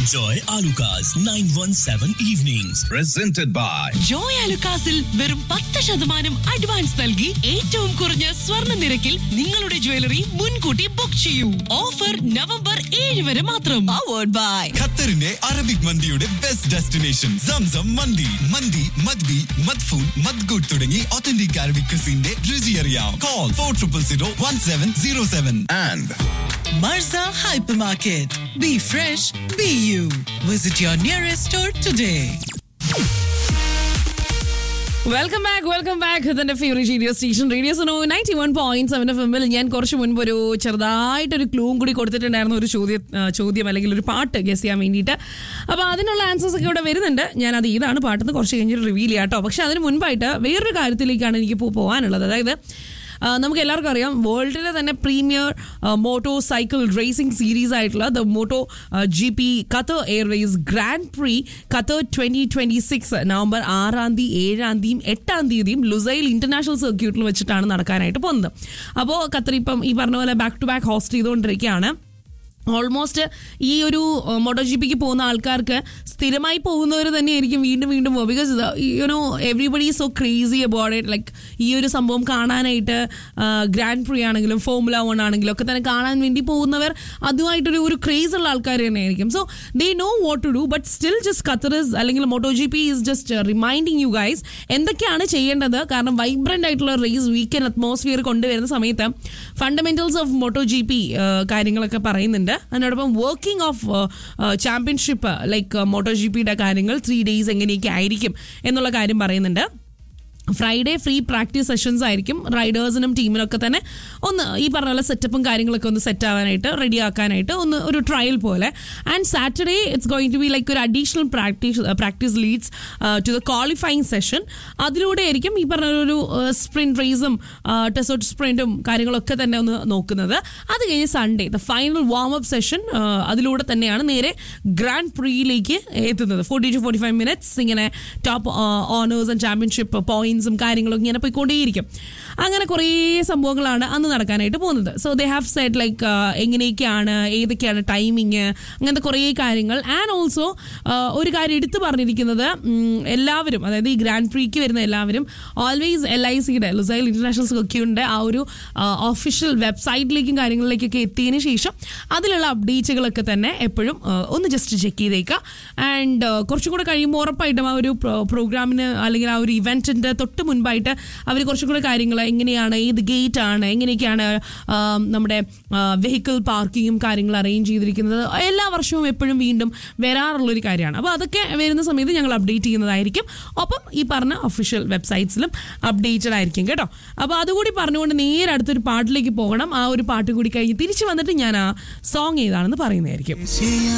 Enjoy Alucard's 917 evenings. presented by Joy അലുക്കാസിൽ വെറും പത്ത് ശതമാനം അഡ്വാൻസ് നൽകി ഏറ്റവും കുറഞ്ഞ സ്വർണ്ണ നിരക്കിൽ നിങ്ങളുടെ ജ്വല്ലറി മുൻകൂട്ടി ബുക്ക് ചെയ്യൂ ഓഫർ നവംബർ ഏഴ് വരെ മാത്രം പവേർഡ് ബൈ ഖത്തറിന്റെ അറബിക് മന്തിയുടെ ബെസ്റ്റ് ഡെസ്റ്റിനേഷൻ സംസം മന്തി മന്തി മദ്ബി മദ്ഫൂൺ മദ്ഗുഡ് തുടങ്ങി ഒത്തന്റിക് അറബിക് ക്രിസിന്റെ രുചി അറിയാം call four triple zero one seven zero seven and Marza Hypermarket. Be fresh, be you. Visit your nearest store today. Welcome back welcome back ഇതിന്റെ favourite radio station radio Suno ninety one point seven F എമ്മിൽ ഞാൻ കുറച്ച് മുൻപ് ഒരു ചെറുതായിട്ടൊരു ക്ലൂവും കൂടി കൊടുത്തിട്ടുണ്ടായിരുന്നു ഒരു ചോദ്യം ആ, ചോദ്യം അല്ലെങ്കിൽ ഒരു പാട്ട് ഗസ് ചെയ്യാൻ വേണ്ടിയിട്ട് അപ്പോൾ അതിനുള്ള ആൻസേഴ്സ് ഒക്കെ ഇവിടെ വരുന്നുണ്ട് ഞാൻ അത് ഏതാണ് പാട്ടെന്ന് കുറച്ച് കഴിഞ്ഞിട്ട് റിവീൽ ചെയ്യാം കേട്ടോ പക്ഷെ അതിന് മുൻപായിട്ട് വേറൊരു കാര്യത്തിലേക്കാണ് എനിക്ക് ഇപ്പോൾ പോകാനുള്ളത് അതായത് ആ, നമുക്ക് എല്ലാവർക്കും അറിയാം വേൾഡിലെ തന്നെ premier motorcycle racing series ആയിട്ടുള്ള the moto G P Qatar Airways grand prix Qatar twenty twenty six November ആറാം തീയതി ഏഴാം തീയതിയും എട്ടാം തീയതിയും ലുസൈൽ ഇന്റർനാഷണൽ സർക്യൂട്ടിൽ വെച്ചിട്ടാണ് നടക്കാനായിട്ട് പോകുന്നത് അപ്പോൾ ഖത്തർ ഇപ്പം ഈ പറഞ്ഞ പോലെ ബാക്ക് ടു ബാക്ക് ഹോസ്റ്റ് ചെയ്തുകൊണ്ടിരിക്കുകയാണ് ഓൾമോസ്റ്റ് ഈ ഒരു മോട്ടോ ജി പിക്ക് പോകുന്ന ആൾക്കാർക്ക് സ്ഥിരമായി പോകുന്നവർ തന്നെയായിരിക്കും വീണ്ടും വീണ്ടും പോകുക because you know everybody so crazy about it like ഈ ഒരു സംഭവം കാണാനായിട്ട് ഗ്രാൻഡ് പ്രീ ആണെങ്കിലും ഫോമുല വൺ ആണെങ്കിലും ഒക്കെ തന്നെ കാണാൻ വേണ്ടി പോകുന്നവർ അതുമായിട്ടൊരു ഒരു ക്രേസ് ഉള്ള ആൾക്കാർ തന്നെയായിരിക്കും so they know what to do but still just ഖത്തറിസ് അല്ലെങ്കിൽ moto G P is just reminding you guys എന്തൊക്കെയാണ് ചെയ്യേണ്ടത് കാരണം വൈബ്രന്റ് ആയിട്ടുള്ള റേസ് വീക്കെൻഡ് അറ്റ്മോസ്ഫിയർ കൊണ്ടുവരുന്ന സമയത്ത് fundamentals of moto G P കാര്യങ്ങളൊക്കെ പറയുന്നുണ്ട് അതിനോടൊപ്പം working of championship like moto G പിയുടെ കാര്യങ്ങൾ ത്രീ ഡേയ്സ് എങ്ങനെയൊക്കെ ആയിരിക്കും എന്നുള്ള കാര്യം പറയുന്നുണ്ട് ഫ്രൈഡേ ഫ്രീ പ്രാക്ടീസ് സെഷൻസ് ആയിരിക്കും റൈഡേഴ്സിനും ടീമിനൊക്കെ തന്നെ ഒന്ന് ഈ പറഞ്ഞ പോലെ സെറ്റപ്പും കാര്യങ്ങളൊക്കെ ഒന്ന് സെറ്റ് ആവാനായിട്ട് റെഡി ആക്കാനായിട്ട് ഒന്ന് ഒരു ട്രയൽ പോലെ and Saturday it's going to be like ഒരു additional practice practice leads to the qualifying session അതിലൂടെ ആയിരിക്കും ഈ പറഞ്ഞ ഒരു സ്പ്രിന്റ് റേസും ടെസോട്ട് സ്പ്രിന്റും കാര്യങ്ങളൊക്കെ തന്നെ ഒന്ന് നോക്കുന്നത് അത് കഴിഞ്ഞ് Sunday the final warm up session അതിലൂടെ തന്നെയാണ് നേരെ ഗ്രാൻഡ് പ്രീയിലേക്ക് എത്തുന്നത് forty two forty five minutes ഇങ്ങനെ ടോപ്പ് ഓണേഴ്സ് ആൻഡ് ചാമ്പ്യൻഷിപ്പ് പോയിന്റ്സും കാര്യങ്ങളും ഇങ്ങനെ പോയിക്കൊണ്ടേയിരിക്കും അങ്ങനെ കുറേ സംഭവങ്ങളാണ് അന്ന് നടക്കാനായിട്ട് പോകുന്നത് so they have set like എങ്ങനെയൊക്കെയാണ് ഏതൊക്കെയാണ് ടൈമിങ് അങ്ങനത്തെ കുറേ കാര്യങ്ങൾ ആൻഡ് ഓൾസോ ഒരു കാര്യം എടുത്തു പറഞ്ഞിരിക്കുന്നത് ഉം, എല്ലാവരും അതായത് ഈ ഗ്രാൻഡ് പ്രീക്ക് വരുന്ന എല്ലാവരും ഓൾവേസ് എൽ ഐ സിയുടെ ലുസൈൽ ഇന്റർനാഷണൽ സർക്യൂട്ടിൻ്റെ ആ ഒരു ഒഫീഷ്യൽ വെബ്സൈറ്റിലേക്കും കാര്യങ്ങളിലേക്കൊക്കെ എത്തിയതിന് ശേഷം അതിലുള്ള അപ്ഡേറ്റുകളൊക്കെ തന്നെ എപ്പോഴും ആ, ഒന്ന് ജസ്റ്റ് ചെക്ക് ചെയ്തേക്കുക ആൻഡ് കുറച്ചും കൂടെ കഴിയുമ്പോൾ ഉറപ്പായിട്ടും ആ ഒരു പ്രോഗ്രാമിന് അല്ലെങ്കിൽ ആ ഒരു ഇവൻറ്റിൻ്റെ തൊട്ട് മുൻപായിട്ട് അവർ കുറച്ചും കൂടെ കാര്യങ്ങൾ എങ്ങനെയാണ് ഏത് ഗേറ്റ് ആണ് എങ്ങനെയൊക്കെയാണ് ആ, നമ്മുടെ വെഹിക്കിൾ പാർക്കിങ്ങും കാര്യങ്ങൾ അറേഞ്ച് ചെയ്തിരിക്കുന്നത് എല്ലാ വർഷവും എപ്പോഴും വീണ്ടും വരാറുള്ളൊരു കാര്യമാണ് അപ്പോൾ അതൊക്കെ വരുന്ന സമയത്ത് ഞങ്ങൾ അപ്ഡേറ്റ് ചെയ്യുന്നതായിരിക്കും ഒപ്പം ഈ പറഞ്ഞ ഒഫീഷ്യൽ വെബ്സൈറ്റ്സിലും അപ്ഡേറ്റഡ് ആയിരിക്കും കേട്ടോ അപ്പോൾ അതുകൂടി പറഞ്ഞുകൊണ്ട് നേരെ അടുത്തൊരു പാട്ടിലേക്ക് പോകണം ആ ഒരു പാട്ട് കൂടി കഴിഞ്ഞ് തിരിച്ചു വന്നിട്ട് ഞാൻ ആ സോങ് ഏതാണെന്ന് പറയുന്നതായിരിക്കും